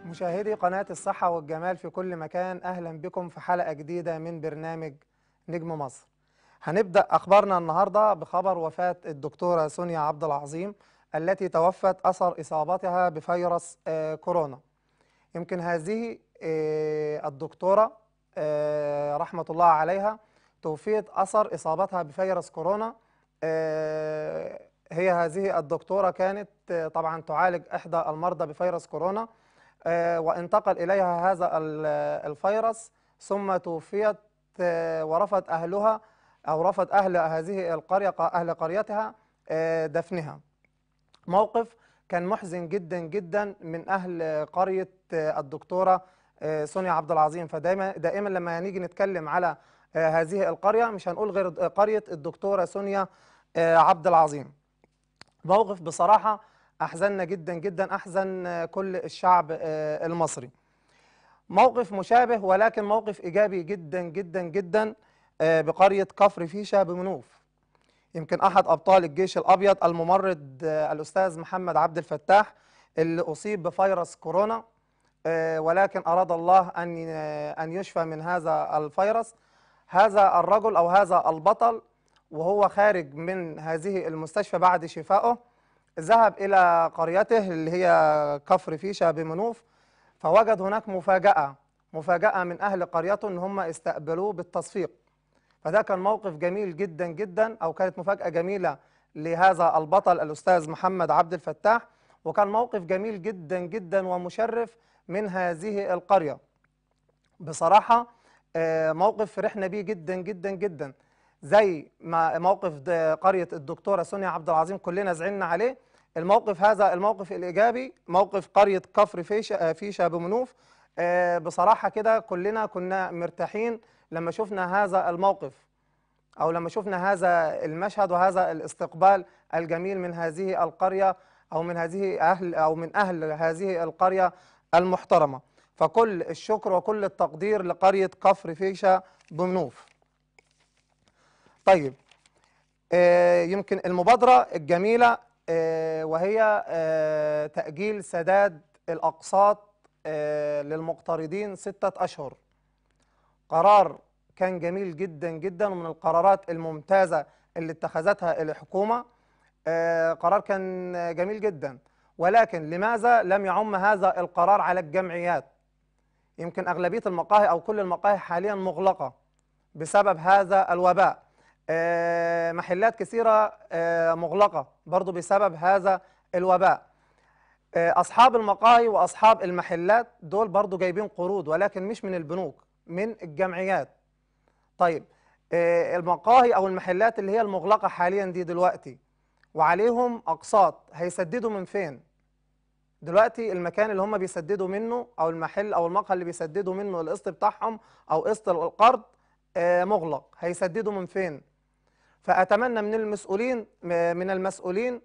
مشاهدي قناة الصحة والجمال في كل مكان أهلا بكم في حلقة جديدة من برنامج نجم مصر هنبدأ أخبارنا النهاردة بخبر وفاة الدكتورة سونيا عبد العظيم التي توفت أثر إصابتها بفيروس آه، كورونا يمكن هذه آه، الدكتورة آه، رحمة الله عليها توفيت أثر إصابتها بفيروس كورونا آه، هي هذه الدكتورة كانت آه، طبعا تعالج إحدى المرضى بفيروس كورونا آه، وانتقل إليها هذا ال- الفيروس ثم توفيت آه، ورفض أهلها أو رفض أهل هذه القرية أهل قريتها آه، دفنها موقف كان محزن جدا جدا من أهل قرية آه، الدكتورة آه، سونيا عبد العظيم فدايما دائما لما نيجي نتكلم على آه، هذه القرية مش هنقول غير قرية الدكتورة سونيا آه، عبد العظيم موقف بصراحة أحزننا جدا جدا أحزن آه، كل الشعب آه، المصري موقف مشابه ولكن موقف إيجابي جدا جدا جدا آه، بقرية كفر فيشة بمنوف يمكن أحد أبطال الجيش الأبيض الممرض آه، الأستاذ محمد عبد الفتاح اللي أصيب بفيروس كورونا آه، ولكن أراد الله أن آه، أن يشفى من هذا الفيروس هذا الرجل أو هذا البطل وهو خارج من هذه المستشفى بعد شفائه ذهب إلى قريته اللي هي كفر فيشة بمنوف فوجد هناك مفاجأة مفاجأة من أهل قريته إن هم استقبلوه بالتصفيق فده كان موقف جميل جدا جدا أو كانت مفاجأة جميلة لهذا البطل الأستاذ محمد عبد الفتاح وكان موقف جميل جدا جدا ومشرف من هذه القرية بصراحة آه، موقف فرحنا بيه جدا جدا جدا زي ما موقف د- قرية الدكتورة سونيا عبد العظيم كلنا زعلنا عليه الموقف هذا الموقف الإيجابي موقف قرية كفر فيشة آه، فيشة بمنوف آه، بصراحة كده كلنا كنا مرتاحين لما شفنا هذا الموقف أو لما شفنا هذا المشهد وهذا الاستقبال الجميل من هذه القرية أو من هذه أهل أو من أهل هذه القرية المحترمة فكل الشكر وكل التقدير لقرية كفر فيشة بمنوف طيب آه، يمكن المبادرة الجميلة آه، وهي آه، تأجيل سداد الأقساط آه، للمقترضين ستة أشهر قرار كان جميل جدا جدا ومن القرارات الممتازة اللي اتخذتها الحكومة آه، قرار كان جميل جدا ولكن لماذا لم يعم هذا القرار على الجمعيات يمكن أغلبية المقاهي أو كل المقاهي حاليا مغلقة بسبب هذا الوباء آه، محلات كثيرة آه، مغلقة برضو بسبب هذا الوباء آه، أصحاب المقاهي وأصحاب المحلات دول برضو جايبين قروض ولكن مش من البنوك من الجمعيات طيب آه، المقاهي أو المحلات اللي هي المغلقة حاليا دي دلوقتي وعليهم أقساط هيسددوا من فين؟ دلوقتي المكان اللي هم بيسددوا منه أو المحل أو المقهى اللي بيسددوا منه القسط بتاعهم أو قسط القرض آه، مغلق هيسددوا من فين؟ فأتمنى من المسؤولين م- من المسؤولين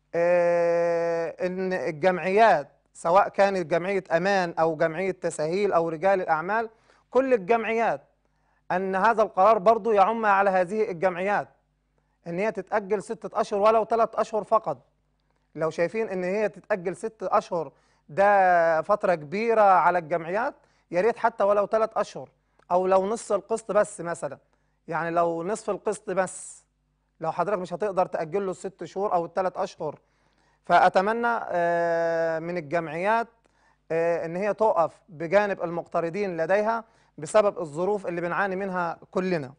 آه، إن الجمعيات سواء كانت جمعية أمان أو جمعية تسهيل أو رجال الأعمال كل الجمعيات أن هذا القرار برضو يعم على هذه الجمعيات إن هي تتأجل ستة أشهر ولو ثلاث أشهر فقط لو شايفين إن هي تتأجل ست أشهر ده فترة كبيرة على الجمعيات يا ريت حتى ولو ثلاث أشهر أو لو نص القسط بس مثلا يعني لو نصف القسط بس لو حضرتك مش هتقدر تأجل له الست شهور أو الثلاث أشهر فأتمنى آه، من الجمعيات آه، إن هي تقف بجانب المقترضين لديها بسبب الظروف اللي بنعاني منها كلنا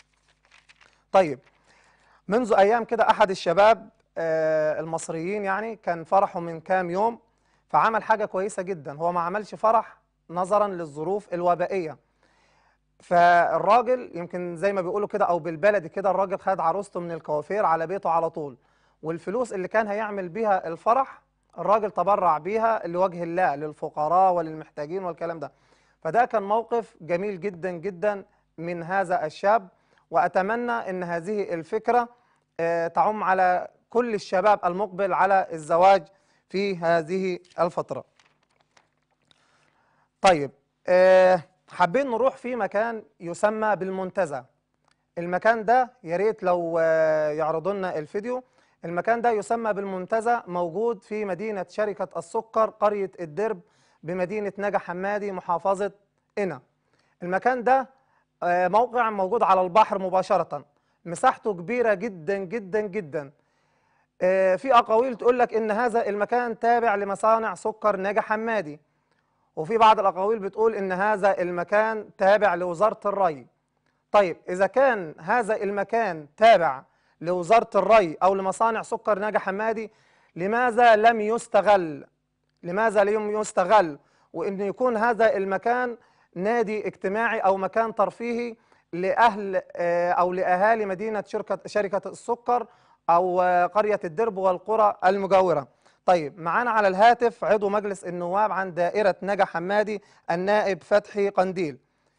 طيب منذ أيام كده أحد الشباب آه، المصريين يعني كان فرحه من كام يوم فعمل حاجة كويسة جدا هو ما عملش فرح نظرا للظروف الوبائية فالراجل يمكن زي ما بيقولوا كده او بالبلدي كده الراجل خد عروسته من الكوافير على بيته على طول والفلوس اللي كان هيعمل بيها الفرح الراجل تبرع بيها لوجه الله للفقراء وللمحتاجين والكلام ده فده كان موقف جميل جدا جدا من هذا الشاب واتمنى ان هذه الفكره آه، تعم على كل الشباب المقبل على الزواج في هذه الفتره طيب آه، حابين نروح في مكان يسمى بالمنتزه المكان ده يا ريت لو آه، يعرضوا لنا الفيديو المكان ده يسمى بالمنتزه موجود في مدينة شركة السكر قرية الدرب بمدينة نجا حمادي محافظة قنا المكان ده آه، موقع موجود على البحر مباشرة مساحته كبيرة جدا جدا جدا آه، في أقاويل تقول لك إن هذا المكان تابع لمصانع سكر نجا حمادي وفي بعض الأقاويل بتقول إن هذا المكان تابع لوزارة الري طيب إذا كان هذا المكان تابع لوزارة الري أو لمصانع سكر نجا حمادي لماذا لم يستغل لماذا لم يستغل وإن يكون هذا المكان نادي اجتماعي أو مكان ترفيهي لأهل آه، أو لأهالي مدينة شركة شركة السكر أو آه، قرية الدرب والقرى المجاورة طيب معانا على الهاتف عضو مجلس النواب عن دائرة نجا حمادي النائب فتحي قنديل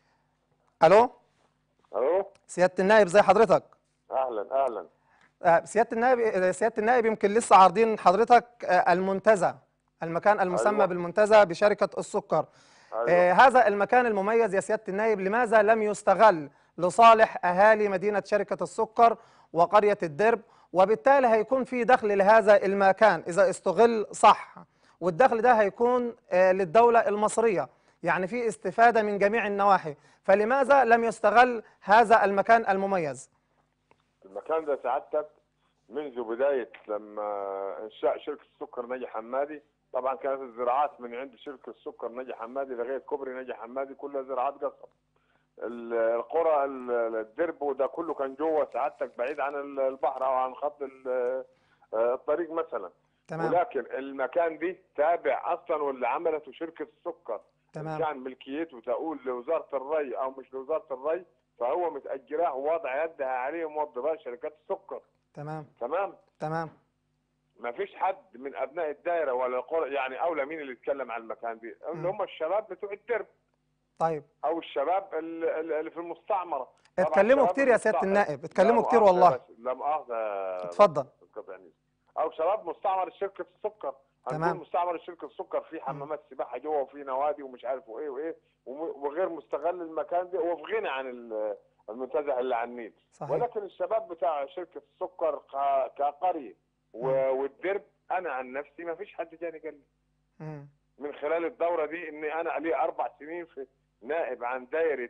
ألو الو سيادة النائب زي حضرتك اهلا اهلا آه، سيادة النائب آه، سيادة النائب يمكن لسه عارضين حضرتك آه، المنتزه المكان المسمى أيوة. بالمنتزه بشركة السكر ايوه آه، هذا المكان المميز يا سيادة النائب لماذا لم يستغل لصالح أهالي مدينة شركة السكر وقرية الدرب وبالتالي هيكون في دخل لهذا المكان إذا استغل صح والدخل ده هيكون آه، للدولة المصرية يعني في استفادة من جميع النواحي فلماذا لم يستغل هذا المكان المميز المكان ده سعادتك منذ بدايه لما انشاء شركه السكر نجي حمادي طبعا كانت الزراعات من عند شركه السكر نجي حمادي لغايه كوبري نجي حمادي كلها زراعات قصب ال- القرى ال- الدرب وده كله كان جوه سعادتك بعيد عن ال- البحر او عن خط ال- الطريق مثلا تمام ولكن المكان دي تابع اصلا واللي عملته شركه السكر تمام كان ملكيته تقول لوزاره الري او مش لوزاره الري فهو متاجراه ووضع يدها عليه موظفات شركات السكر تمام تمام تمام ما فيش حد من ابناء الدائره ولا القرى يعني اولى مين اللي يتكلم عن المكان دي مم. اللي هم الشباب بتوع الدرب طيب او الشباب ال- ال- اللي في المستعمره طبعاً اتكلموا شباب كتير يا سيادة المستعمرة- النائب اتكلموا لا كتير مؤاخذة والله بس، لا مؤاخذه اتفضل قطع نيس. او شباب مستعمر شركه السكر تمام. هنقول مستعمر شركه السكر في حمامات سباحه جوه وفي نوادي ومش عارف وايه وايه وم- وغير مستغل المكان ده وفي غنى عن ال- المنتزه اللي على النيل صحيح ولكن الشباب بتاع شركه السكر ك- كقريه و- والدرب انا عن نفسي ما فيش حد جاني قال لي مم. من خلال الدوره دي اني انا لي اربع سنين في نائب عن دايره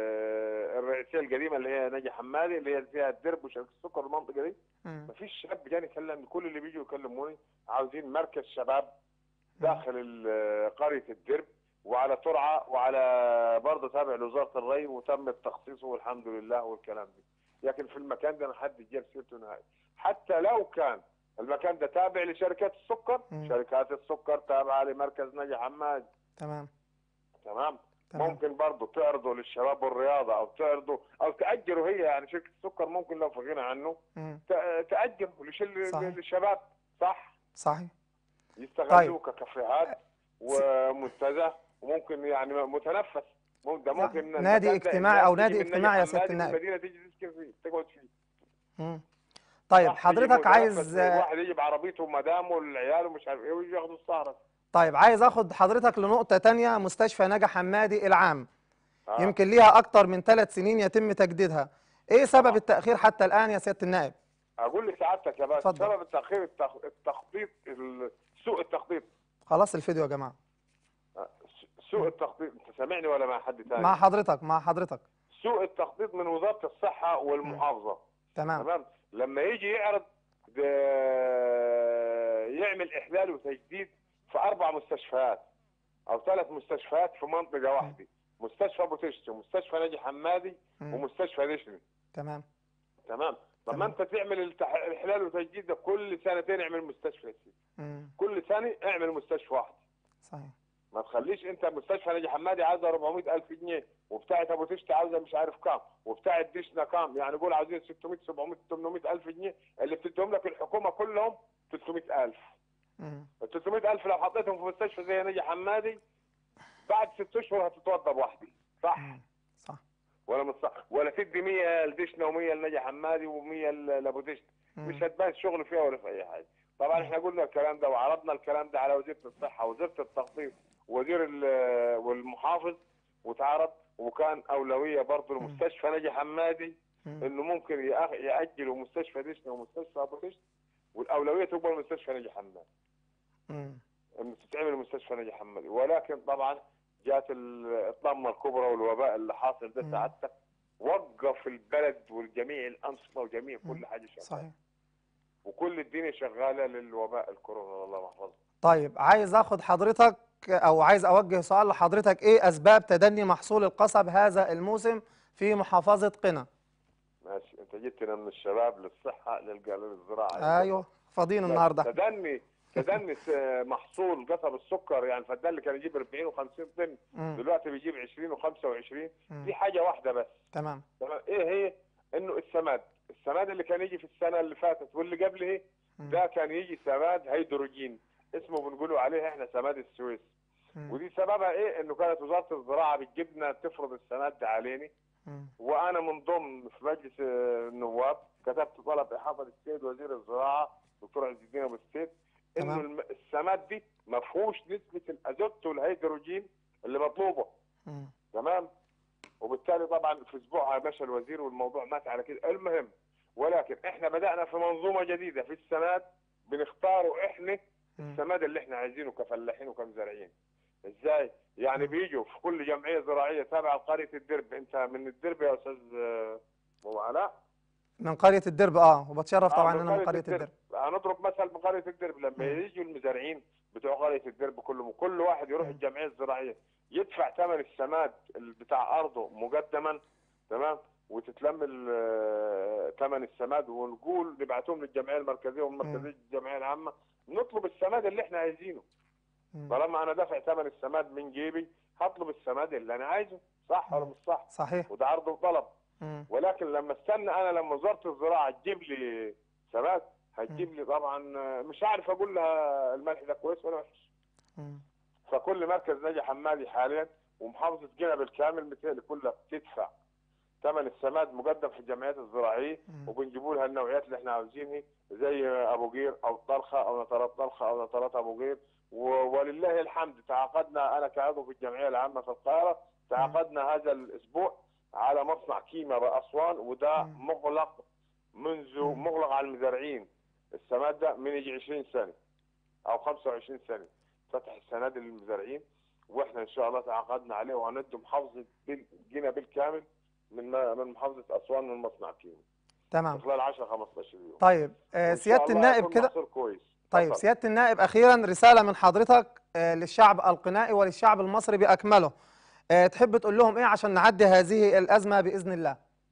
آه، الرئيسيه القديمه اللي هي نجي حمادي اللي هي فيها الدرب وشركه السكر والمنطقه دي مم. مفيش شاب جاني يكلمني كل اللي بيجوا يكلموني عاوزين مركز شباب داخل ال- قريه الدرب وعلى ترعه وعلى برضه تابع لوزاره الري وتم تخصيصه والحمد لله والكلام ده لكن في المكان ده ما حد جاب سيرته نهائي حتى لو كان المكان ده تابع لشركات السكر مم. شركات السكر تابعه لمركز نجي حماد تمام تمام تمام ممكن برضه تعرضوا للشباب والرياضه او تعرضوا او تاجروا هي يعني شركه السكر ممكن لو في غنى عنه مم. ت- تأجر لشل صحيح. للشباب صح صحيح يستغلوا ككافيهات ومنتزه وممكن يعني متنفس مم- ده صح. ممكن نادي المكان ده اجتماعي أو الناس نادي تيجي من اجتماعي يا نجي سيادة حمادي النائب. المدينه تيجي تسكن فيه تقعد فيه مم. طيب صح، تيجي حضرتك متنفس، عايز واحد يجي بعربيته ومدامه والعيال ومش عارف ايه ويجي ياخدوا السهره طيب عايز اخد حضرتك لنقطة تانية مستشفى نجا حمادي العام آه. يمكن ليها اكتر من ثلاث سنين يتم تجديدها ايه سبب طبعا. التأخير حتى الآن يا سيادة النائب اقول لسعادتك يا باشا اتفضل. سبب التاخير التخ- التخطيط ال- سوء التخطيط خلاص الفيديو يا جماعة آه، سوء التخطيط انت سامعني ولا مع حد ثاني مع حضرتك مع حضرتك سوء التخطيط من وزاره الصحه والمحافظه تمام تمام لما يجي يعرض ده يعمل احلال وتجديد في اربع مستشفيات او ثلاث مستشفيات في منطقه واحده مستشفى ابو تشتي ومستشفى نجي حمادي مم. ومستشفى دشني تمام تمام طب تمام. ما انت تعمل التح- الاحلال والتجديد ده كل سنتين اعمل مستشفى يا سيدي. مم. كل سنه اعمل مستشفى واحده صحيح ما تخليش انت مستشفى نجي حمادي عاوزه 400 الف جنيه وبتاعت ابو تشتي عاوزه مش عارف كام وبتاعت دشنا كام يعني قول عاوزين 600 700 800 الف جنيه اللي بتديهم لك الحكومه كلهم 300 الف مم. ال 300 الف لو حطيتهم في مستشفى زي نجي حمادي بعد ست اشهر هتتوضى بوحدي صح مم. صح ولا مش صح ولا تدي 100 لدشنا و100 لنجي حمادي و100 لابو دشنا مم. مش هتبان شغل فيها ولا في اي حاجه طبعا احنا قلنا الكلام ده وعرضنا الكلام ده على وزيره الصحه وزيره التخطيط وزير ال- والمحافظ وتعرض وكان اولويه برضه لمستشفى نجي حمادي مم. انه ممكن يأخ- ياجلوا مستشفى دشنا ومستشفى ابو دشنا والاولويه تبقى لمستشفى نجي حمادي مم. انه تتعمل مستشفى نجي حمادي ولكن طبعا جات ال- الطامه الكبرى والوباء اللي حاصل ده مم. سعادتك وقف البلد وجميع الانشطه وجميع مم. كل حاجه شغاله صحيح وكل الدنيا شغاله للوباء الكورونا الله يحفظه طيب عايز اخد حضرتك او عايز اوجه سؤال لحضرتك ايه اسباب تدني محصول القصب هذا الموسم في محافظة قنا ماشي انت جيتنا من الشباب للصحه للق- للزراعه ايوه فاضيين النهارده تدني تدني س- محصول قصب السكر يعني الفدان اللي كان يجيب 40 و50 طن مم. دلوقتي بيجيب 20 و25 مم. دي حاجه واحده بس تمام تمام ايه هي انه السماد السماد اللي كان يجي في السنه اللي فاتت واللي قبله مم. ده كان يجي سماد هيدروجين اسمه بنقولوا عليه احنا سماد السويس مم. ودي سببها ايه انه كانت وزاره الزراعه بتجيبنا تفرض السماد ده علينا مم. وانا من ضمن في مجلس آه، النواب كتبت طلب احاطه السيد وزير الزراعه دكتور عز الدين ابو السيد انه تمام. الم- السماد دي ما فيهوش نسبه الازوت والهيدروجين اللي مطلوبه مم. تمام وبالتالي طبعا في اسبوع مشى الوزير والموضوع مات على كده المهم ولكن احنا بدانا في منظومه جديده في السماد بنختاره احنا مم. السماد اللي احنا عايزينه كفلاحين وكمزارعين ازاي يعني بيجوا في كل جمعيه زراعيه تابعه لقريه الدرب انت من الدرب يا استاذ آه، ابو علاء من قرية الدرب اه وبتشرف آه، طبعا من انا من قرية قرية الدرب. الدرب هنضرب مثل بقريه الدرب لما مم. يجوا المزارعين بتوع قريه الدرب كلهم كل واحد يروح مم. الجمعيه الزراعيه يدفع ثمن السماد ال- بتاع ارضه مقدما تمام وتتلم ال- ثمن السماد ونقول نبعتهم للجمعيه المركزيه والمركزيه الجمعيه العامه نطلب السماد اللي احنا عايزينه مم. طالما انا دافع ثمن السماد من جيبي هطلب السماد اللي انا عايزه صح ولا مم. مش صح صحيح وده عرض وطلب مم. ولكن لما استنى انا لما وزاره الزراعه تجيب لي ثبات هتجيب لي طبعا مش عارف اقول لها الملح ده كويس ولا وحش مم. فكل مركز نجي حمادي حاليا ومحافظه جنة بالكامل متهيألي كلها بتدفع ثمن السماد مقدم في الجمعيات الزراعيه مم. وبنجيبوا لها النوعيات اللي احنا عاوزينها زي ابو قير او طلخه او نطرات طلخه او نطرات ابو قير و- ولله الحمد تعاقدنا انا كعضو في الجمعيه العامه في القاهره تعاقدنا هذا الاسبوع على مصنع كيما باسوان وده مم. مغلق منذ مم. مغلق على المزارعين السماد ده من يجي 20 سنه او 25 سنه فتح السناد للمزارعين واحنا ان شاء الله تعاقدنا عليه وهندي محافظه بال- جنة بالكامل من من محافظه اسوان من مصنع كيما تمام في خلال 10 15 يوم طيب آه وإن شاء سيادة الله النائب يكون كده محصول كويس طيب اتفضل. سيادة النائب أخيرا رسالة من حضرتك آه، للشعب القنائي وللشعب المصري بأكمله آه، تحب تقول لهم إيه عشان نعدي هذه الأزمة بإذن الله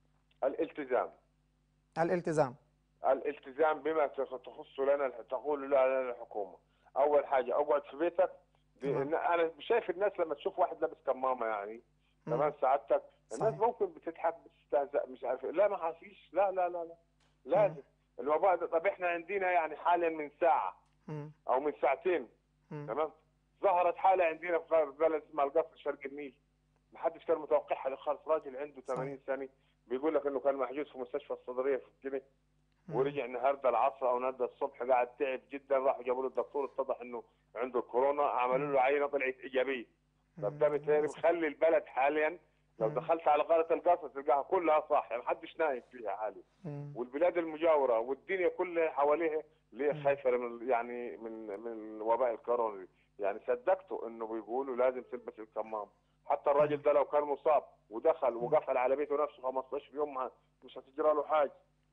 الالتزام الالتزام الالتزام بما تخص لنا تقول لنا الحكومه اول حاجه اقعد في بيتك دي- تمام. انا شايف الناس لما تشوف واحد لابس كمامه يعني مم. تمام سعادتك الناس صحيح. ممكن بتضحك بتستهزأ مش عارف إيه. لا ما فيش لا لا لا لا لازم الوباء ده طب احنا عندنا يعني حاليا من ساعه مم. او من ساعتين مم. تمام ظهرت حاله عندنا في بلد اسمها القصر شرق النيل ما حدش كان متوقعها دي خالص راجل عنده 80 سنه بيقول لك انه كان محجوز في مستشفى الصدريه في الجنة مم. ورجع النهارده العصر او النهارده الصبح قاعد تعب جدا راحوا جابوا له الدكتور اتضح انه عنده الكورونا عملوا له عينه طلعت ايجابيه طب ده مم. بالتالي مخلي البلد حاليا لو مم. دخلت على قاره القصر تلقاها كلها صح يعني محدش نايم فيها حاليا مم. والبلاد المجاوره والدنيا كلها حواليها ليه مم. خايفه من يعني من من وباء الكورونا دي. يعني صدقته انه بيقولوا لازم تلبس الكمام حتى الراجل ده لو كان مصاب ودخل وقفل على بيته نفسه 15 يوم ما- مش هتجرى له حاجه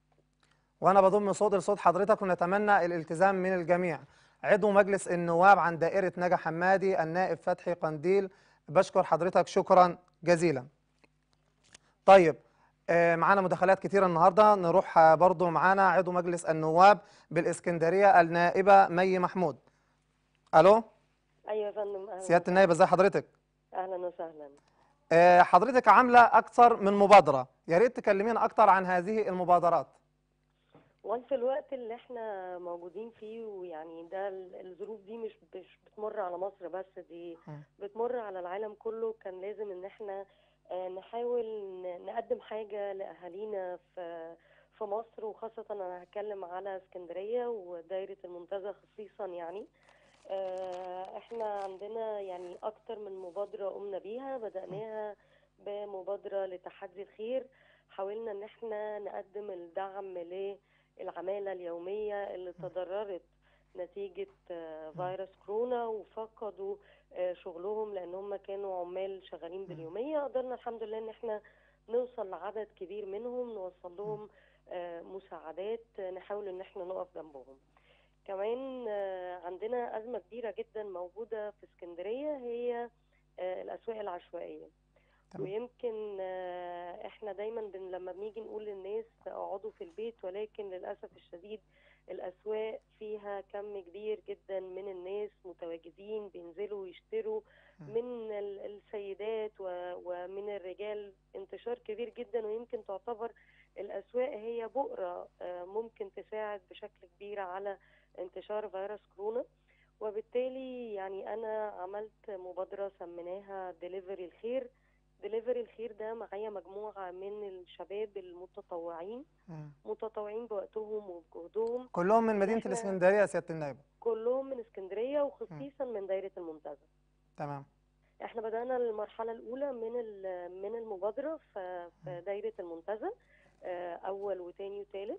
وأنا بضم صوت لصوت حضرتك ونتمنى الالتزام من الجميع عضو مجلس النواب عن دائرة نجا حمادي النائب فتحي قنديل بشكر حضرتك شكرا جزيلا طيب آه، معانا مداخلات كتيرة النهاردة نروح آه، برضو معانا عضو مجلس النواب بالإسكندرية النائبة مي محمود ألو ايوه يا فندم اهلا سيادة النائب ازي حضرتك اهلا وسهلا آه، حضرتك عاملة أكثر من مبادرة يا ريت تكلمينا أكتر عن هذه المبادرات والله في الوقت اللي احنا موجودين فيه ويعني ده ال- الظروف دي مش مش بتمر على مصر بس دي م. بتمر على العالم كله كان لازم ان احنا آه، نحاول ن- نقدم حاجة لأهالينا في في مصر وخاصة أنا هتكلم على اسكندرية ودايرة المنتزه خصيصا يعني آه، احنا عندنا يعني أكتر من مبادرة قمنا بيها بدأناها بمبادرة لتحدي الخير حاولنا ان احنا نقدم الدعم للعمالة اليومية اللي تضررت نتيجة آه، فيروس كورونا وفقدوا آه، شغلهم لأن هم كانوا عمال شغالين باليومية قدرنا الحمد لله إن احنا نوصل لعدد كبير منهم نوصل لهم آه، مساعدات آه، نحاول إن احنا نقف جنبهم كمان آه، عندنا أزمة كبيرة جدا موجودة في اسكندرية هي آه، الأسواق العشوائية تمام. ويمكن آه، احنا دايما بن لما بنيجي نقول للناس اقعدوا في البيت ولكن للأسف الشديد الأسواق فيها كم كبير جدا من الناس متواجدين بينزلوا يشتروا مم. من ال- السيدات و- ومن الرجال انتشار كبير جدا ويمكن تعتبر الأسواق هي بؤرة آه، ممكن تساعد بشكل كبير على انتشار فيروس كورونا وبالتالي يعني أنا عملت مبادرة سميناها ديليفري الخير ديليفري الخير ده معايا مجموعة من الشباب المتطوعين مم. متطوعين بوقتهم وبجهدهم كلهم من مدينة إحنا- الإسكندرية يا سيادة النائب كلهم من اسكندرية وخصيصا من دايرة المنتزه تمام احنا بدأنا المرحلة الأولى من ال- من المبادرة في في دايرة المنتزه آه، أول وتاني وتالت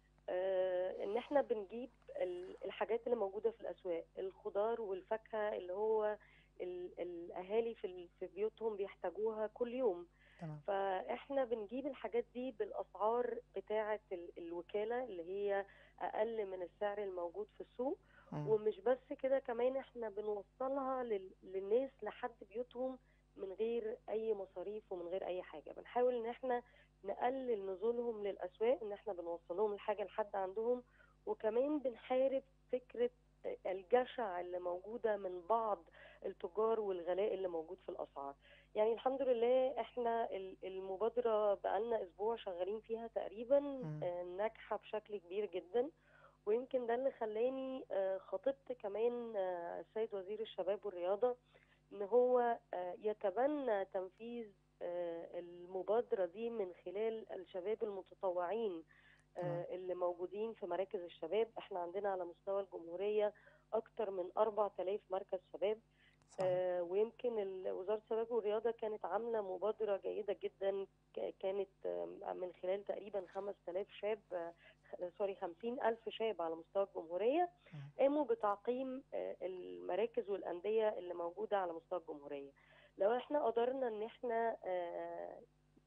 آه، إن احنا بنجيب ال- الحاجات اللي موجودة في الأسواق الخضار والفاكهة اللي هو ال- الأهالي في ال- في بيوتهم بيحتاجوها كل يوم تمام فاحنا بنجيب الحاجات دي بالاسعار بتاعه ال- الوكاله اللي هي اقل من السعر الموجود في السوق مم. ومش بس كده كمان احنا بنوصلها لل- للناس لحد بيوتهم من غير اي مصاريف ومن غير اي حاجه بنحاول ان احنا نقلل نزولهم للاسواق ان احنا بنوصل لهم الحاجه لحد عندهم وكمان بنحارب فكره الجشع اللي موجوده من بعض التجار والغلاء اللي موجود في الاسعار يعني الحمد لله احنا ال- المبادره بقالنا اسبوع شغالين فيها تقريبا مم. آه، ناجحه بشكل كبير جدا ويمكن ده اللي خلاني آه، خطبت كمان آه، السيد وزير الشباب والرياضه ان هو آه، يتبنى تنفيذ آه، المبادره دي من خلال الشباب المتطوعين آه، تمام. اللي موجودين في مراكز الشباب احنا عندنا على مستوى الجمهوريه اكتر من 4000 مركز شباب صحيح. آه، ويمكن ال- وزارة الشباب والرياضة كانت عاملة مبادرة جيدة جدا ك- كانت آه، من خلال تقريبا 5000 شاب آه، خ- سوري 50 ألف شاب على مستوى الجمهورية مم. قاموا بتعقيم آه، المراكز والأندية اللي موجودة على مستوى الجمهورية لو احنا قدرنا ان احنا آه،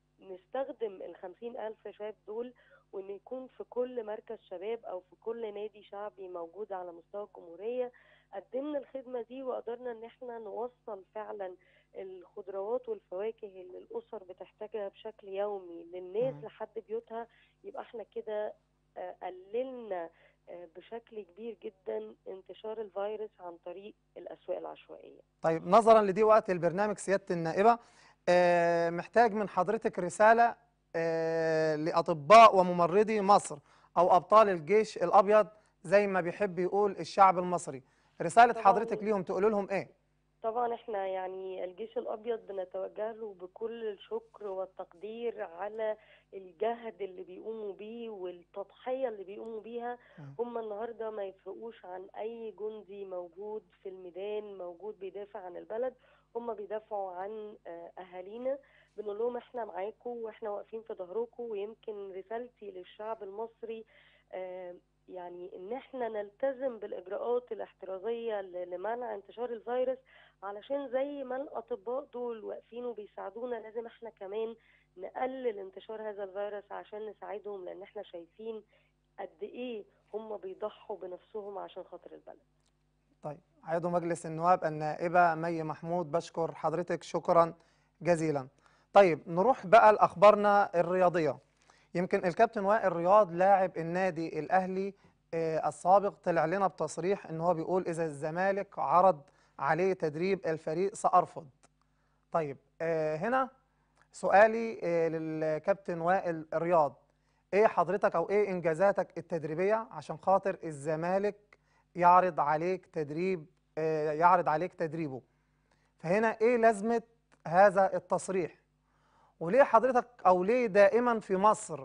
نستخدم ال 50 ألف شاب دول وان يكون في كل مركز شباب او في كل نادي شعبي موجود على مستوى الجمهورية قدمنا الخدمة دي وقدرنا ان احنا نوصل فعلا الخضروات والفواكه اللي الاسر بتحتاجها بشكل يومي للناس مم. لحد بيوتها يبقى احنا كده آه، قللنا آه، بشكل كبير جدا انتشار الفيروس عن طريق الاسواق العشوائية طيب نظرا لدي وقت البرنامج سيادة النائبة آه، محتاج من حضرتك رسالة آه، لأطباء وممرضي مصر أو أبطال الجيش الأبيض زي ما بيحب يقول الشعب المصري رسالة طبعاً. حضرتك ليهم تقول لهم إيه؟ طبعا احنا يعني الجيش الابيض بنتوجه له بكل الشكر والتقدير على الجهد اللي بيقوموا بيه والتضحيه اللي بيقوموا بيها مم. هم النهارده ما يفرقوش عن اي جندي موجود في الميدان موجود بيدافع عن البلد هم بيدافعوا عن آه، اهالينا بنقول لهم احنا معاكم واحنا واقفين في ظهركم ويمكن رسالتي للشعب المصري آه، يعني ان احنا نلتزم بالاجراءات الاحترازيه ل- لمنع انتشار الفيروس علشان زي ما الاطباء دول واقفين وبيساعدونا لازم احنا كمان نقلل انتشار هذا الفيروس عشان نساعدهم لان احنا شايفين قد ايه هم بيضحوا بنفسهم عشان خاطر البلد طيب عضو مجلس النواب النائبة مي محمود بشكر حضرتك شكرا جزيلا طيب نروح بقى لأخبارنا الرياضية يمكن الكابتن وائل رياض لاعب النادي الأهلي آه، السابق طلع لنا بتصريح ان هو بيقول إذا الزمالك عرض عليه تدريب الفريق سأرفض طيب آه، هنا سؤالي آه، للكابتن وائل رياض ايه حضرتك او ايه انجازاتك التدريبية عشان خاطر الزمالك يعرض عليك تدريب آه، يعرض عليك تدريبه فهنا ايه لازمة هذا التصريح وليه حضرتك او ليه دائما في مصر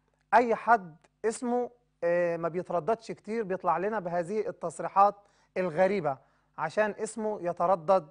اي حد اسمه آه، ما بيترددش كتير بيطلع لنا بهذه التصريحات الغريبة عشان اسمه يتردد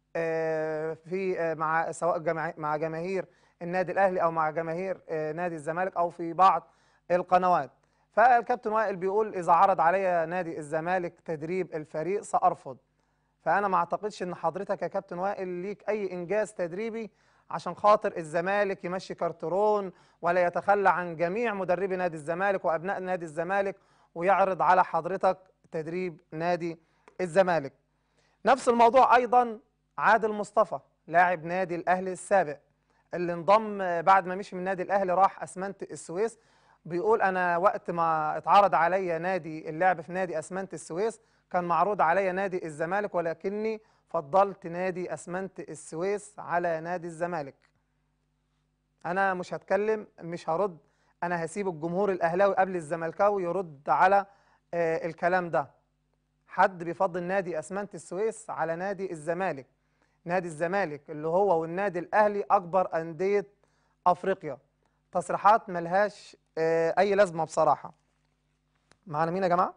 آه، في آه، مع سواء جماع- مع جماهير النادي الاهلي او مع جماهير آه، نادي الزمالك او في بعض القنوات فالكابتن وائل بيقول اذا عرض عليا نادي الزمالك تدريب الفريق سارفض فانا ما اعتقدش ان حضرتك يا كابتن وائل ليك اي انجاز تدريبي عشان خاطر الزمالك يمشي كارترون ولا يتخلى عن جميع مدربي نادي الزمالك وابناء نادي الزمالك ويعرض على حضرتك تدريب نادي الزمالك نفس الموضوع ايضا عادل مصطفى لاعب نادي الاهلي السابق اللي انضم بعد ما مشي من نادي الاهلي راح اسمنت السويس بيقول انا وقت ما اتعرض عليا نادي اللعب في نادي اسمنت السويس كان معروض عليا نادي الزمالك ولكني فضلت نادي اسمنت السويس على نادي الزمالك انا مش هتكلم مش هرد انا هسيب الجمهور الاهلاوي قبل الزملكاوي يرد على آه الكلام ده حد بيفضل نادي اسمنت السويس على نادي الزمالك نادي الزمالك اللي هو والنادي الاهلي اكبر انديه افريقيا تصريحات ملهاش آه اي لازمه بصراحه معانا مين يا جماعه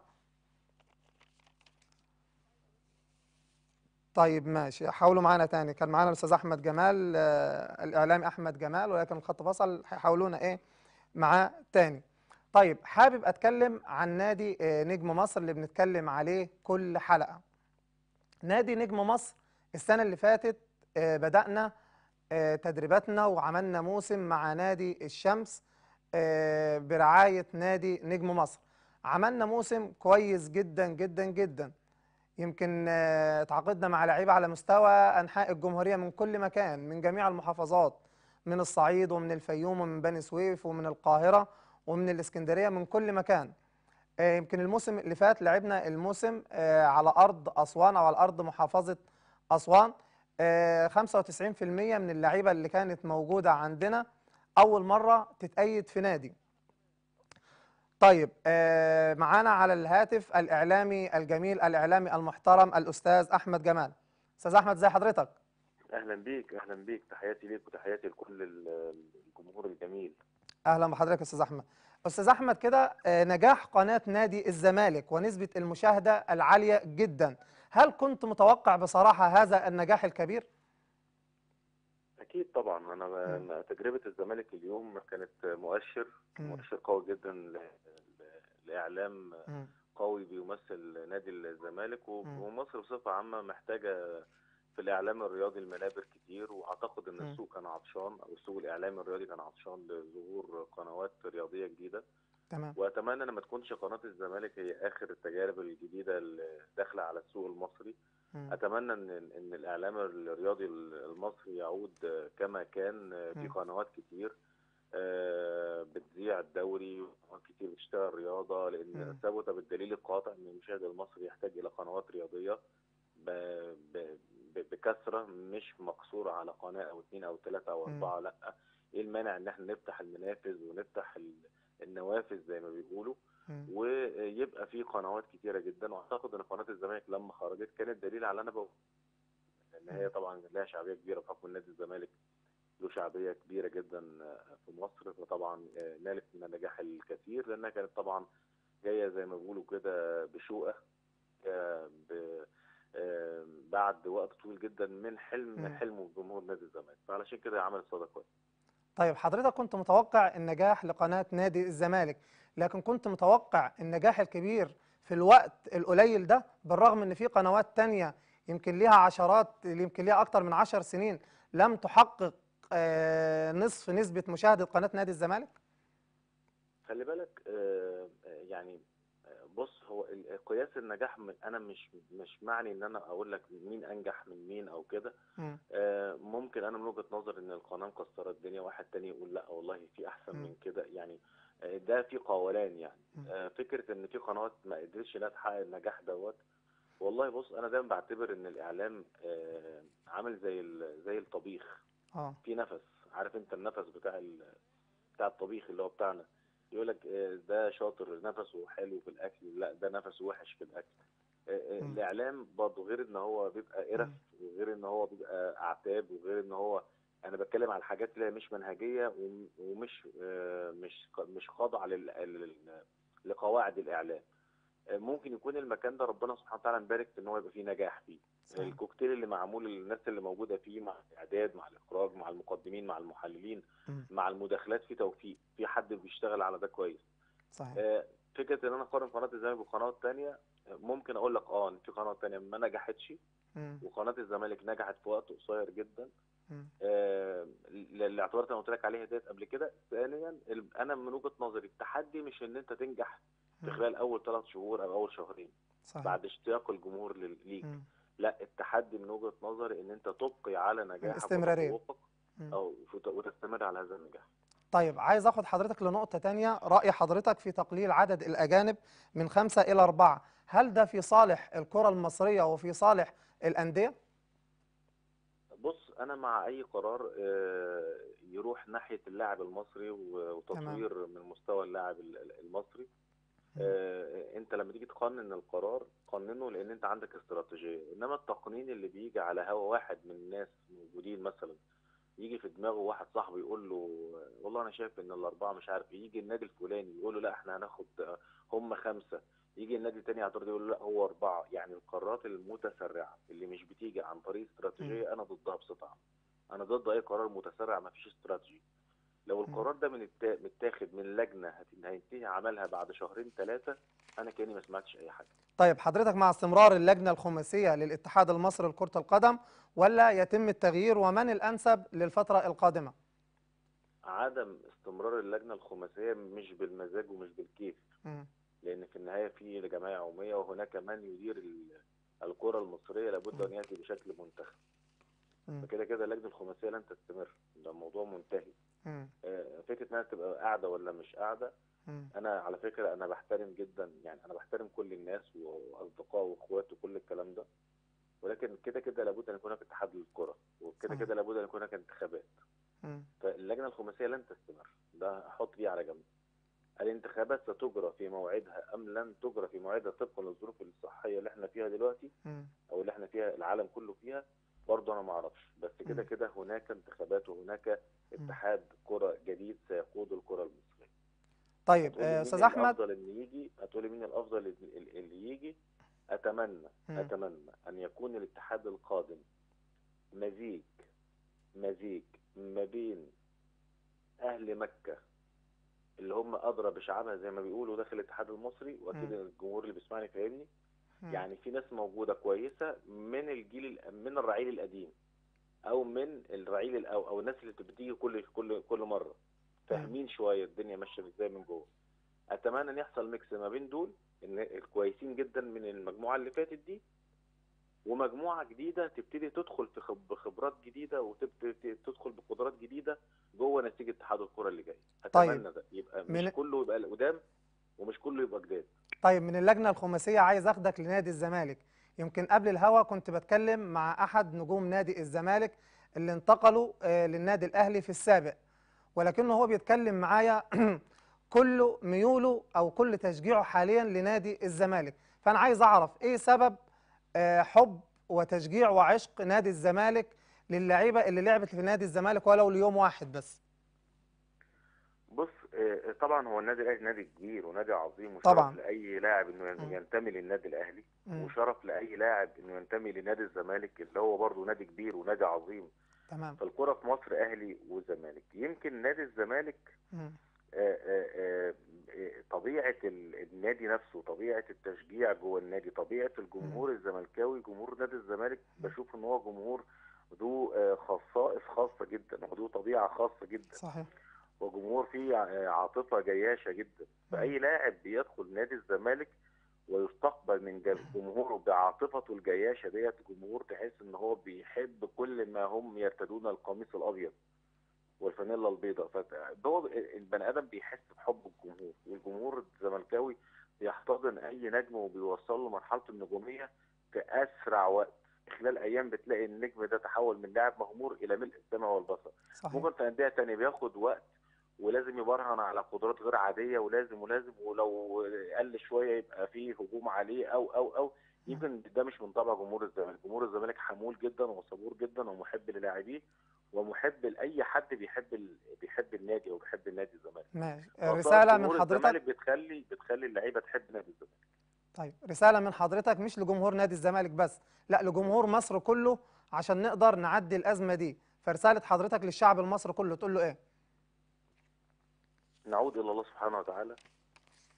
طيب ماشي حاولوا معانا تاني كان معانا الاستاذ احمد جمال آه الاعلامي احمد جمال ولكن الخط فصل هيحاولونا ايه معاه تاني طيب حابب اتكلم عن نادي آه نجم مصر اللي بنتكلم عليه كل حلقه نادي نجم مصر السنه اللي فاتت آه بدانا آه تدريباتنا وعملنا موسم مع نادي الشمس آه برعايه نادي نجم مصر عملنا موسم كويس جدا جدا جدا يمكن آه، تعاقدنا مع لعيبه على مستوى انحاء الجمهوريه من كل مكان من جميع المحافظات من الصعيد ومن الفيوم ومن بني سويف ومن القاهره ومن الاسكندريه من كل مكان آه، يمكن الموسم اللي فات لعبنا الموسم آه، على ارض اسوان او على ارض محافظه اسوان آه، 95% من اللعيبه اللي كانت موجوده عندنا اول مره تتأيد في نادي طيب آه، معانا على الهاتف الإعلامي الجميل الإعلامي المحترم الأستاذ أحمد جمال أستاذ أحمد زي حضرتك اهلا بيك اهلا بيك تحياتي ليك وتحياتي لكل ال- الجمهور الجميل أهلا بحضرتك يا أستاذ أحمد أستاذ أحمد كده آه، نجاح قناة نادي الزمالك ونسبة المشاهدة العالية جدا هل كنت متوقع بصراحة هذا النجاح الكبير؟ اكيد طبعا انا ب- تجربه الزمالك اليوم كانت مؤشر مم. مؤشر قوي جدا ل- ل- لاعلام مم. قوي بيمثل نادي الزمالك و- مم. ومصر بصفه عامه محتاجه في الاعلام الرياضي المنابر كتير واعتقد ان مم. السوق كان عطشان او السوق الاعلامي الرياضي كان عطشان لظهور قنوات رياضيه جديده تمام واتمنى ان ما تكونش قناه الزمالك هي اخر التجارب الجديده اللي داخله على السوق المصري مم. اتمنى ان ان الاعلام الرياضي المصري يعود كما كان في مم. قنوات كتير آه، بتذيع الدوري وقنوات كتير بتشتغل رياضه لان مم. ثبت بالدليل القاطع ان المشاهد المصري يحتاج الى قنوات رياضيه ب- ب- ب- بكثره مش مقصوره على قناه او اثنين او ثلاثه او مم. اربعه لا ايه المانع ان احنا نفتح المنافذ ونفتح ال- النوافذ زي ما بيقولوا مم. ويبقى في قنوات كتيره جدا واعتقد ان قناه الزمالك لما خرجت كانت دليل على اللي انا بقول لان هي طبعا لها شعبيه كبيره بحكم نادي الزمالك له شعبيه كبيره جدا في مصر فطبعا نالت من النجاح الكثير لانها كانت طبعا جايه زي ما بيقولوا كده بشوقه آه، ب- آه، بعد وقت طويل جدا من حلم مم. من حلمه جمهور نادي الزمالك فعلشان كده عملت صدى كويس طيب حضرتك كنت متوقع النجاح لقناة نادي الزمالك لكن كنت متوقع النجاح الكبير في الوقت القليل ده بالرغم ان في قنوات تانية يمكن ليها عشرات يمكن ليها اكتر من عشر سنين لم تحقق آه، نصف نسبة مشاهدة قناة نادي الزمالك خلي بالك آه، آه، يعني آه، بص هو ال- قياس النجاح م- انا مش مش معني ان انا اقول لك مين انجح من مين او كده مم. آه، ممكن انا من وجهة نظر ان القناه مكسره الدنيا واحد تاني يقول لا والله في احسن مم. من كده يعني آه، ده في قولان يعني مم. آه، فكره ان في قنوات ما قدرتش انها تحقق النجاح دوت والله بص انا دايما بعتبر ان الاعلام آه، عامل زي ال- زي الطبيخ اه في نفس عارف انت النفس بتاع ال- بتاع الطبيخ اللي هو بتاعنا يقول لك ده شاطر نفسه حلو في الاكل لا ده نفسه وحش في الاكل آه، آه، مم. الاعلام برضه غير ان هو بيبقى قرف وغير ان هو بيبقى اعتاب وغير ان هو انا بتكلم على الحاجات اللي هي مش منهجيه وم- ومش آه، مش مش خاضعه لل- لل- لقواعد الاعلام آه، ممكن يكون المكان ده ربنا سبحانه وتعالى مبارك في ان هو يبقى فيه نجاح فيه صحيح. الكوكتيل اللي معمول للناس اللي موجوده فيه مع الاعداد مع الاخراج مع المقدمين مع المحللين مم. مع المداخلات في توفيق في حد بيشتغل على ده كويس صحيح آه، فكره ان انا اقارن قناه الزمالك بقنوات تانية ممكن اقول لك اه ان في قنوات تانية ما نجحتش مم. وقناه الزمالك نجحت في وقت قصير جدا مم. آه، الاعتبارات اللي قلت لك عليها ديت قبل كده ثانيا ال- انا من وجهه نظري التحدي مش ان انت تنجح في مم. خلال اول ثلاث شهور او اول شهرين صحيح بعد اشتياق الجمهور لل- ليك مم. لا التحدي من وجهه نظري ان انت تبقي على نجاحك الاستمرارية. وتفوقك مم. او وت- وتستمر على هذا النجاح طيب عايز اخد حضرتك لنقطة تانية رأي حضرتك في تقليل عدد الأجانب من خمسة إلى أربعة هل ده في صالح الكرة المصرية وفي صالح الأندية؟ بص انا مع اي قرار آه، يروح ناحيه اللاعب المصري و- وتطوير من مستوى اللاعب ال- ال- المصري آه، انت لما تيجي تقنن القرار قننه لان انت عندك استراتيجيه انما التقنين اللي بيجي على هوا واحد من الناس موجودين مثلا يجي في دماغه واحد صاحبه يقول له والله انا شايف ان الاربعه مش عارف يجي النادي الفلاني يقول له لا احنا هناخد آه، هم خمسه يجي النادي التاني يعترض يقول له لا هو اربعه يعني القرارات المتسرعه اللي مش بتيجي عن طريق استراتيجيه انا ضدها بصفه عامه انا ضد اي قرار متسرع ما فيش استراتيجي لو القرار ده من التا... متاخد من لجنه هت- هينتهي عملها بعد شهرين ثلاثه انا كاني ما سمعتش اي حاجه طيب حضرتك مع استمرار اللجنة الخماسية للاتحاد المصري لكرة القدم ولا يتم التغيير ومن الأنسب للفترة القادمة؟ عدم استمرار اللجنه الخماسيه مش بالمزاج ومش بالكيف مم. لان في النهايه في جمعيه عموميه وهناك من يدير ال- الكره المصريه لابد ان ياتي بشكل منتخب مم. فكده كده اللجنه الخماسيه لن تستمر ده موضوع منتهي مم. آه، فكره انها تبقى قاعده ولا مش قاعده مم. انا على فكره انا بحترم جدا يعني انا بحترم كل الناس واصدقاء واخوات وكل الكلام ده ولكن كده كده لابد ان يكون هناك اتحاد للكره وكده صحيح. كده لابد ان يكون هناك انتخابات مم. فاللجنه الخماسيه لن تستمر ده احط دي على جنب الانتخابات ستجرى في موعدها ام لن تجرى في موعدها طبقا للظروف الصحيه اللي احنا فيها دلوقتي مم. او اللي احنا فيها العالم كله فيها برضه انا ما اعرفش بس كده مم. كده هناك انتخابات وهناك اتحاد كره جديد سيقود الكره المصريه طيب هتقولي آه، مين أستاذ أحمد الافضل ان يجي هتقولي مين الافضل اللي اللي يجي اتمنى مم. اتمنى ان يكون الاتحاد القادم مزيج مزيج ما بين اهل مكه اللي هم ادرى بشعبها زي ما بيقولوا داخل الاتحاد المصري واكيد مم. الجمهور اللي بيسمعني فاهمني مم. يعني في ناس موجوده كويسه من الجيل الأ- من الرعيل القديم او من الرعيل الأو او الناس اللي بتيجي كل كل كل مره فاهمين شويه الدنيا ماشيه ازاي من جوه اتمنى ان يحصل ميكس ما بين دول ان الكويسين جدا من المجموعه اللي فاتت دي ومجموعه جديده تبتدي تدخل في خب- بخبرات جديده وتبتدي تدخل بقدرات جديده جوه نتيجه اتحاد الكره اللي جاي طيب. اتمنى ده يبقى مش من- كله يبقى قدام ومش كله يبقى جداد طيب من اللجنة الخماسية عايز أخدك لنادي الزمالك يمكن قبل الهوا كنت بتكلم مع أحد نجوم نادي الزمالك اللي انتقلوا آه، للنادي الأهلي في السابق ولكنه هو بيتكلم معايا كل ميوله أو كل تشجيعه حاليا لنادي الزمالك فأنا عايز أعرف إيه سبب آه، حب وتشجيع وعشق نادي الزمالك للعيبة اللي لعبت في نادي الزمالك ولو ليوم واحد بس بص آه، طبعا هو النادي الاهلي نادي كبير ونادي عظيم وشرف طبعا. لاي لاعب انه ين- مم. ينتمي للنادي الاهلي مم. وشرف لاي لاعب انه ينتمي لنادي الزمالك اللي هو برضه نادي كبير ونادي عظيم تمام فالكره في مصر اهلي وزمالك يمكن نادي الزمالك مم. آه، آه، آه، آه، طبيعه ال- النادي نفسه طبيعه التشجيع جوه النادي طبيعه الجمهور الزملكاوي جمهور نادي الزمالك بشوف ان هو جمهور ذو آه، خصائص خاصه جدا وذو طبيعه خاصه جدا صحيح وجمهور فيه ع- عاطفه جياشه جدا فاي لاعب بيدخل نادي الزمالك ويستقبل من جم- جمهوره بعاطفته الجياشه ديت جمهور تحس ان هو بيحب كل ما هم يرتدون القميص الابيض والفانيلا البيضاء فهو البني ادم بيحس بحب الجمهور والجمهور الزملكاوي بيحتضن اي نجم وبيوصل له مرحله النجوميه في اسرع وقت خلال ايام بتلاقي النجم ده تحول من لاعب مغمور الى ملء السمع والبصر صحيح ممكن في انديه تانية بياخد وقت ولازم يبرهن على قدرات غير عاديه ولازم ولازم ولو قل شويه يبقى فيه هجوم عليه او او او يمكن ده مش من طبع جمهور الزمالك، جمهور الزمالك حمول جدا وصبور جدا ومحب للاعبيه ومحب لاي حد بيحب ال... بيحب النادي وبيحب النادي الزمالك. ماشي فأصلاً رسالة من جمهور حضرتك الزمالك بتخلي بتخلي اللعيبه تحب نادي الزمالك. طيب رسالة من حضرتك مش لجمهور نادي الزمالك بس لا لجمهور مصر كله عشان نقدر نعدي الأزمة دي فرسالة حضرتك للشعب المصري كله تقول له ايه نعود الى الله سبحانه وتعالى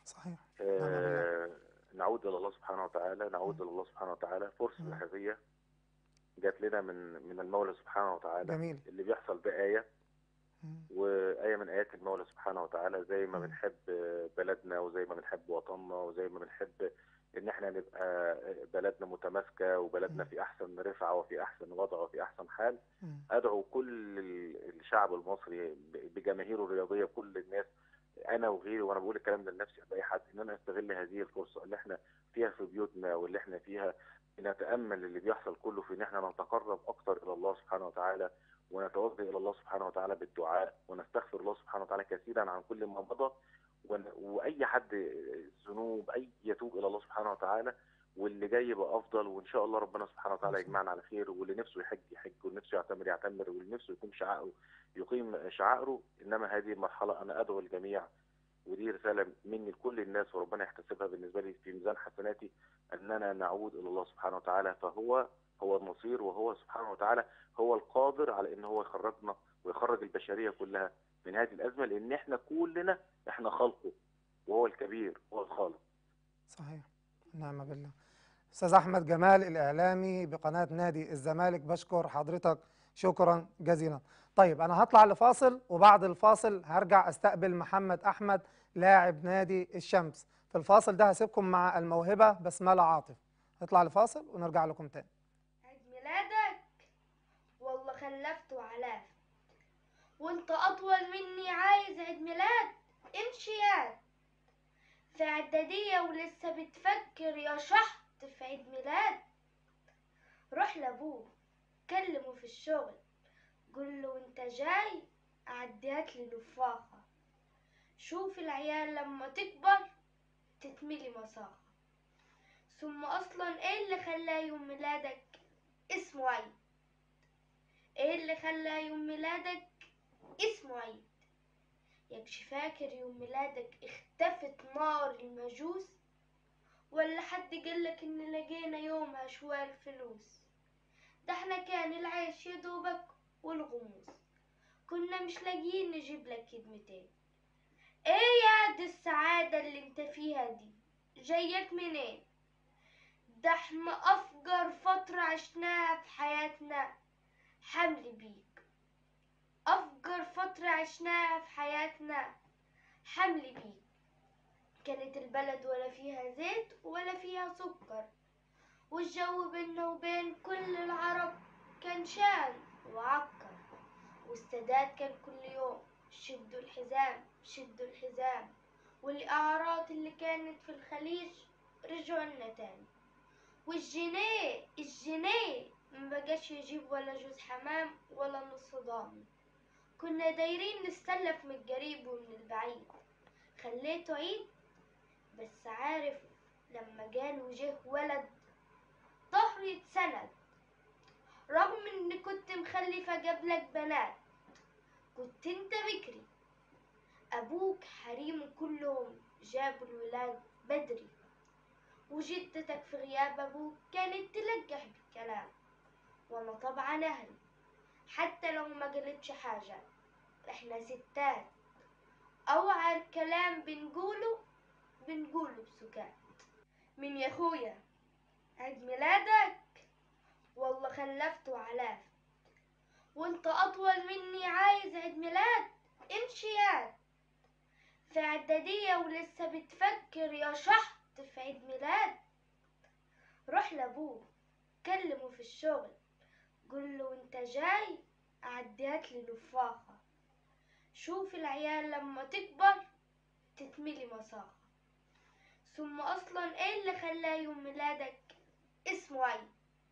صحيح آه، نعود الى الله سبحانه وتعالى نعود مم. الى الله سبحانه وتعالى فرصه مم. ذهبيه جات لنا من من المولى سبحانه وتعالى جميل اللي بيحصل ده ايه مم. وآية من آيات المولى سبحانه وتعالى زي ما مم. بنحب بلدنا وزي ما بنحب وطننا وزي ما بنحب إن إحنا نبقى بلدنا متماسكة وبلدنا مم. في أحسن رفعة وفي أحسن وضع وفي أحسن حال مم. أدعو كل ال- الشعب المصري ب- بجماهيره الرياضية كل الناس أنا وغيري وأنا بقول الكلام ده لنفسي لأي حد إن أنا أستغل هذه الفرصة اللي إحنا فيها في بيوتنا واللي إحنا فيها نتأمل اللي بيحصل كله في إن إحنا نتقرب أكتر إلى الله سبحانه وتعالى ونتوجه الى الله سبحانه وتعالى بالدعاء ونستغفر الله سبحانه وتعالى كثيرا عن كل ما مضى ون- واي حد ذنوب اي يتوب الى الله سبحانه وتعالى واللي جاي يبقى افضل وان شاء الله ربنا سبحانه وتعالى يجمعنا على خير واللي نفسه يحج يحج واللي نفسه يعتمر يعتمر واللي نفسه يقيم شعائره يقيم شعائره انما هذه المرحله انا ادعو الجميع ودي رساله مني لكل الناس وربنا يحتسبها بالنسبه لي في ميزان حسناتي اننا نعود الى الله سبحانه وتعالى فهو هو النصير وهو سبحانه وتعالى هو القادر على ان هو يخرجنا ويخرج البشريه كلها من هذه الازمه لان احنا كلنا احنا خلقه وهو الكبير هو الخالق صحيح نعم بالله استاذ احمد جمال الاعلامي بقناه نادي الزمالك بشكر حضرتك شكرا جزيلا طيب انا هطلع لفاصل وبعد الفاصل هرجع استقبل محمد احمد لاعب نادي الشمس في الفاصل ده هسيبكم مع الموهبه بسمله عاطف نطلع لفاصل ونرجع لكم تاني عيد ميلادك والله خلفت وعلاف وانت اطول مني عايز عيد ميلاد امشي ياد في اعدادية ولسه بتفكر يا شحط في عيد ميلاد روح لابوه كلمه في الشغل قول له انت جاي اعديهات لي نفاخة شوف العيال لما تكبر تتملي مصاخة ثم اصلا ايه اللي خلاه يوم ميلادك اسمه عيد ايه اللي خلى يوم ميلادك اسمه عيد يكش فاكر يوم ميلادك اختفت نار المجوس ولا حد قالك ان لقينا يومها شوال فلوس ده احنا كان العيش يدوبك والغموس كنا مش لاقيين نجيب لك كلمتين ايه يا دي السعادة اللي انت فيها دي جايك منين ده احنا افجر فترة عشناها في حياتنا حمل بيك افجر فترة عشناها في حياتنا حمل بيك كانت البلد ولا فيها زيت ولا فيها سكر والجو بينا وبين كل العرب كان شال وعكر والسادات كان كل يوم شدوا الحزام شدوا الحزام والإعارات اللي كانت في الخليج رجعوا لنا تاني والجنيه الجنيه مبقاش يجيب ولا جوز حمام ولا نص ضامن كنا دايرين نستلف من القريب ومن البعيد خليته عيد بس عارف لما جان وجه ولد ظهري اتسند رغم اني كنت مخلفة قبلك بنات كنت انت بكري ابوك حريم كلهم جابوا الولاد بدري وجدتك في غياب ابوك كانت تلقح بالكلام وانا طبعا اهلي حتى لو ما قلتش حاجة احنا ستات اوعى الكلام بنقوله بنقوله بسكات من يا اخويا عيد ميلادك والله خلفت وعلاف وانت اطول مني عايز عيد ميلاد امشي ياد في اعدادية ولسه بتفكر يا شحط في عيد ميلاد روح لابوه كلمه في الشغل قول له انت جاي اعديهات لي نفاخة شوف العيال لما تكبر تتملي مصاخة ثم اصلا ايه اللي خلاه يوم ميلادك اسمه عيد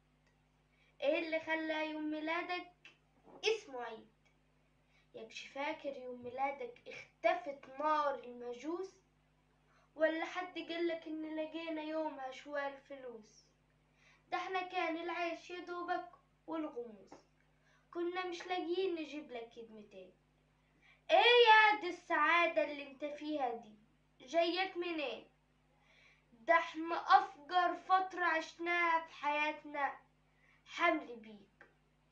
ايه اللي خلاه يوم ميلادك اسمه عيد يكش فاكر يوم ميلادك اختفت نار المجوس ولا حد قالك ان لقينا يومها شوال فلوس ده احنا كان العيش يدوبك والغموس كنا مش لاقيين نجيب لك كلمتين ايه يا دي السعادة اللي انت فيها دي جايك منين ده احنا افجر فترة عشناها في حياتنا حمل بيك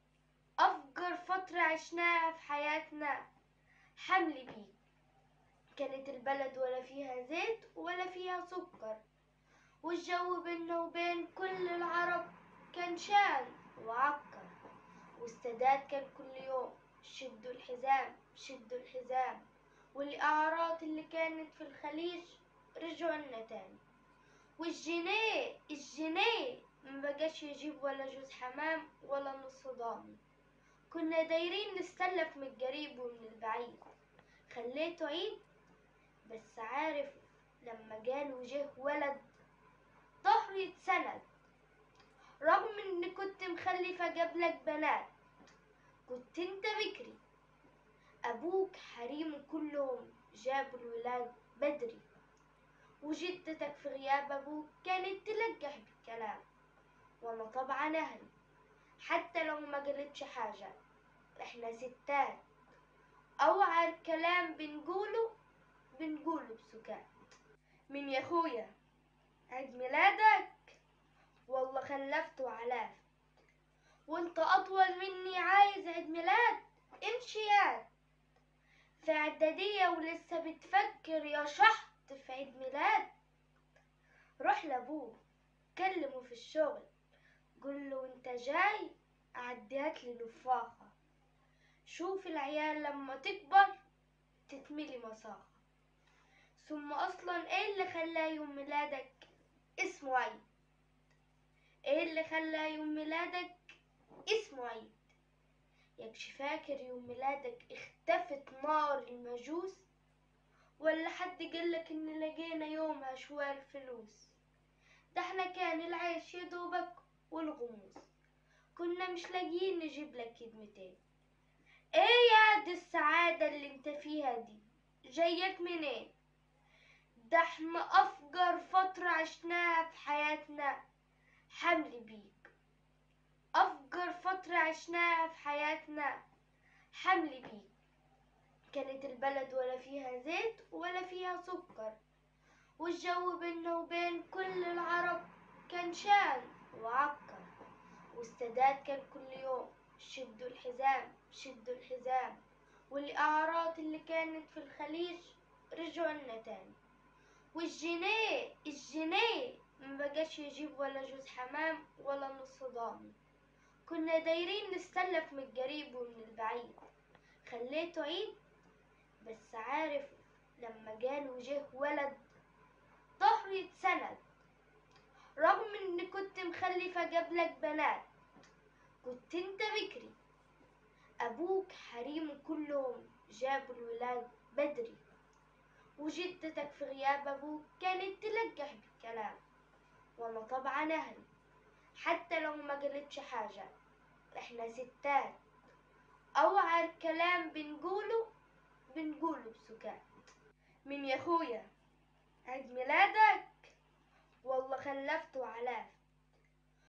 افجر فترة عشناها في حياتنا حمل بيك كانت البلد ولا فيها زيت ولا فيها سكر والجو بينا وبين كل العرب كان شان وعكر والسادات كان كل يوم شدوا الحزام شدوا الحزام والإعارات اللي كانت في الخليج رجعوا لنا تاني والجنيه الجنيه مبقاش يجيب ولا جوز حمام ولا نص ضامن كنا دايرين نستلف من القريب ومن البعيد خليته عيد بس عارف لما جاله جه ولد ظهري اتسند رغم اني كنت مخلفة قبلك بنات كنت انت بكري ابوك حريم كلهم جابوا الولاد بدري وجدتك في غياب ابوك كانت تلقح بالكلام وانا طبعا اهلي حتى لو ما قلتش حاجة احنا ستات اوعى الكلام بنقوله بنقوله بسكات من يا اخويا عيد ميلادك والله خلفت وعلاف وانت اطول مني عايز عيد ميلاد امشي ياد في اعدادية ولسه بتفكر يا شحط في عيد ميلاد روح لابوه كلمه في الشغل قول له وانت جاي عديت لي نفاخة شوف العيال لما تكبر تتملي مصاخة ثم اصلا ايه اللي خلاه يوم ميلادك اسمه عيد ايه اللي خلى يوم ميلادك اسمه عيد يكش فاكر يوم ميلادك اختفت نار المجوس ولا حد قالك ان لقينا يومها شوال فلوس ده احنا كان العيش يدوبك والغموس كنا مش لاقيين نجيب لك كلمتين ايه يا دي السعادة اللي انت فيها دي جايك منين ده احنا افجر فترة عشناها في حياتنا حمل بيك افجر فترة عشناها في حياتنا حمل بيك كانت البلد ولا فيها زيت ولا فيها سكر والجو بينا وبين كل العرب كان شان وعكر والسادات كان كل يوم شدوا الحزام شدوا الحزام والإعارات اللي كانت في الخليج رجعوا لنا تاني والجنيه الجنيه مبقاش يجيب ولا جوز حمام ولا نص ضامن كنا دايرين نستلف من القريب ومن البعيد خليته عيد بس عارف لما جاله جه ولد ظهري اتسند رغم اني كنت مخلفة قبلك بنات كنت انت بكري ابوك حريم كلهم جابوا الولاد بدري وجدتك في غياب ابوك كانت تلقح بالكلام وانا طبعا اهلي حتى لو ما قلتش حاجة احنا ستات اوعى الكلام بنقوله بنقوله بسكات من يا اخويا عيد ميلادك والله خلفت وعلاف